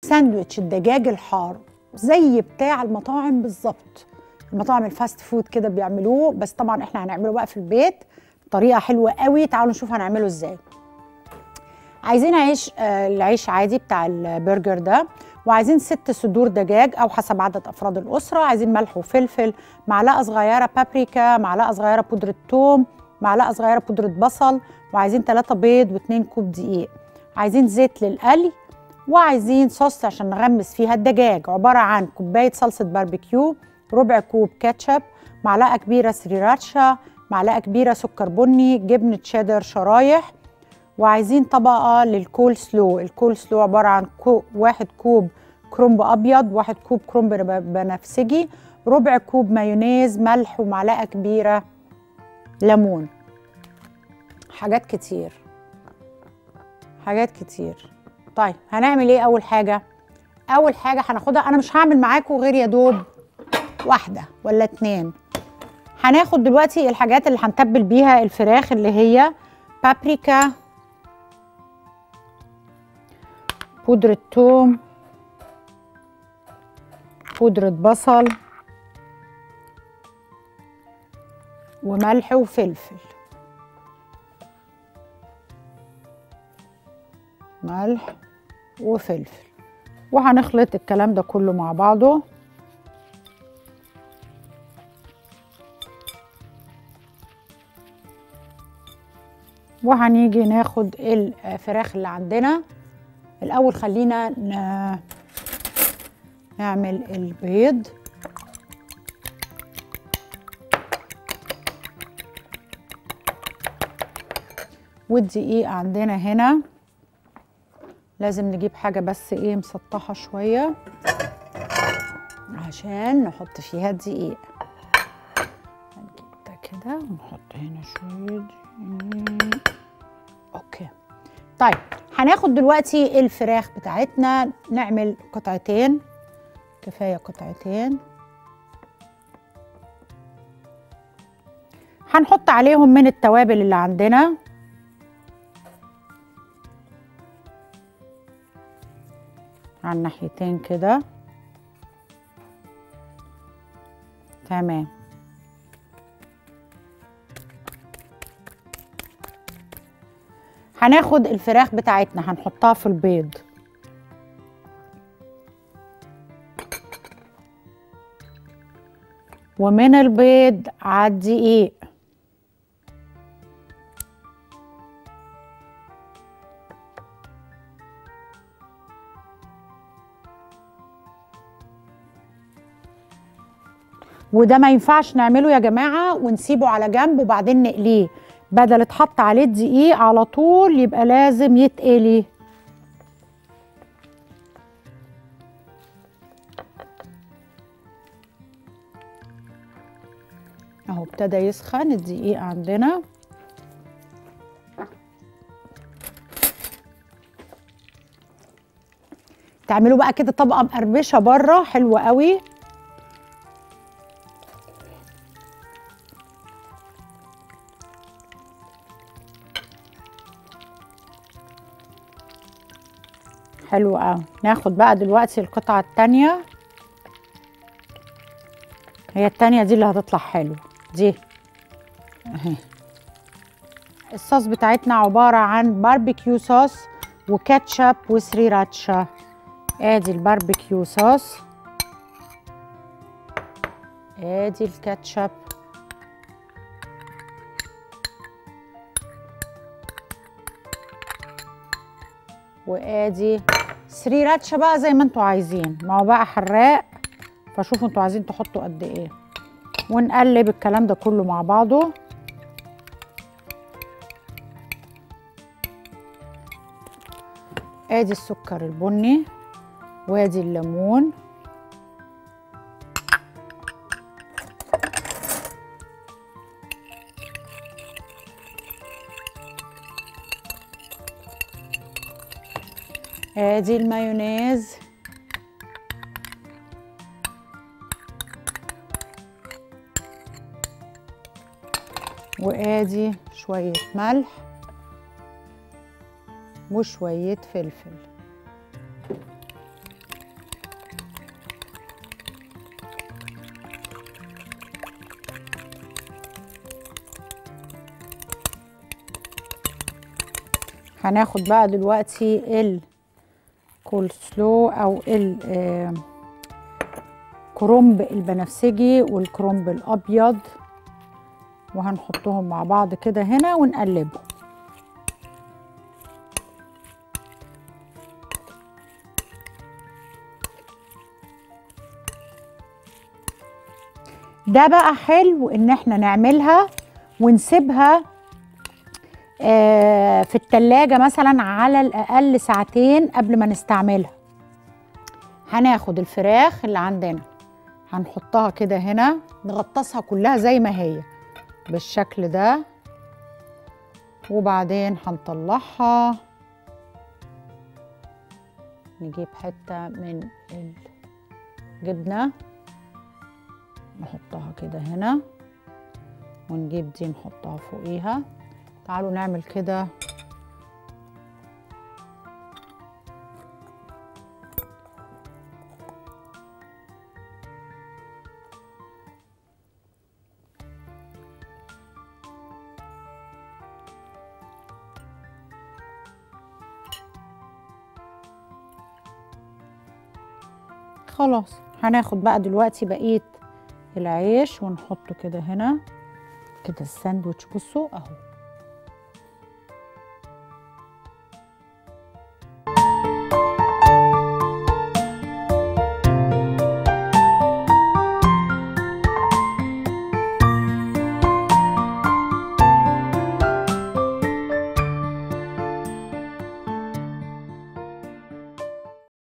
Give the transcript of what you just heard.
ساندويتش الدجاج الحار زي بتاع المطاعم بالظبط المطاعم الفاست فود كده بيعملوه بس طبعا احنا هنعمله بقى في البيت طريقه حلوه قوي تعالوا نشوف هنعمله ازاي عايزين عيش آه العيش عادي بتاع البرجر ده وعايزين ست صدور دجاج او حسب عدد افراد الاسره عايزين ملح وفلفل معلقه صغيره بابريكا معلقه صغيره بودره ثوم معلقه صغيره بودره بصل وعايزين 3 بيض و2 كوب دقيق عايزين زيت للقلي وعايزين صوص عشان نغمس فيها الدجاج عباره عن كوبايه صلصه باربيكيو ربع كوب كاتشب معلقه كبيره سريراتشا معلقه كبيره سكر بني جبنه تشيدر شرايح وعايزين طبقه للكول سلو الكول سلو عباره عن كو واحد كوب كرنب ابيض واحد كوب كرنب بنفسجي ربع كوب مايونيز ملح ومعلقه كبيره ليمون حاجات كتير حاجات كتير طيب هنعمل ايه اول حاجه اول حاجه هناخدها انا مش هعمل معاكم غير يا دوب واحده ولا اتنين هناخد دلوقتي الحاجات اللي هنتبل بيها الفراخ اللي هي بابريكا بودرة ثوم بودرة بصل وملح وفلفل ملح وفلفل وهنخلط الكلام ده كله مع بعضه وهنيجي ناخد الفراخ اللي عندنا الاول خلينا نعمل البيض والدقيق عندنا هنا لازم نجيب حاجة بس ايه مسطحة شوية عشان نحط فيها الدقيق هنجيب ده كده ونحط هنا شوية دقيق اوكي طيب هناخد دلوقتي الفراخ بتاعتنا نعمل قطعتين كفاية قطعتين هنحط عليهم من التوابل اللي عندنا على الناحيتين كده تمام هناخد الفراخ بتاعتنا هنحطها في البيض ومن البيض على الدقيق وده ما ينفعش نعمله يا جماعه ونسيبه على جنب وبعدين نقليه بدل اتحط عليه الدقيق على طول يبقى لازم يتقلي اهو ابتدى يسخن الدقيق عندنا تعملوا بقى كده طبقه مقرمشه بره حلوه قوي حلو قوي ناخد بقى دلوقتي القطعة التانية هي التانية دي اللي هتطلع حلوة دي اهي الصوص بتاعتنا عبارة عن باربيكيو صوص وكاتشب وسريراتشا ادي الباربيكيو صوص ادي الكاتشب وادي سريراتشا بقى زي ما انتوا عايزين ما هو بقى حراق فشوفوا انتوا عايزين تحطوا قد ايه ونقلب الكلام ده كله مع بعضه ادي السكر البني وادي الليمون ادي المايونيز وادي شوية ملح وشوية فلفل هناخد بقى دلوقتي الكول سلو او ال كرنب البنفسجي والكرنب الابيض وهنحطهم مع بعض كده هنا ونقلبهم ده بقى حلو ان احنا نعملها ونسيبها آه في التلاجة مثلا على الأقل ساعتين قبل ما نستعملها هناخد الفراخ اللي عندنا هنحطها كده هنا نغطسها كلها زي ما هي بالشكل ده وبعدين هنطلعها نجيب حتة من الجبنة نحطها كده هنا ونجيب دي نحطها فوقيها تعالوا نعمل كده خلاص هناخد بقى دلوقتي بقيه العيش ونحطه كده هنا كده الساندوتش بصوا اهو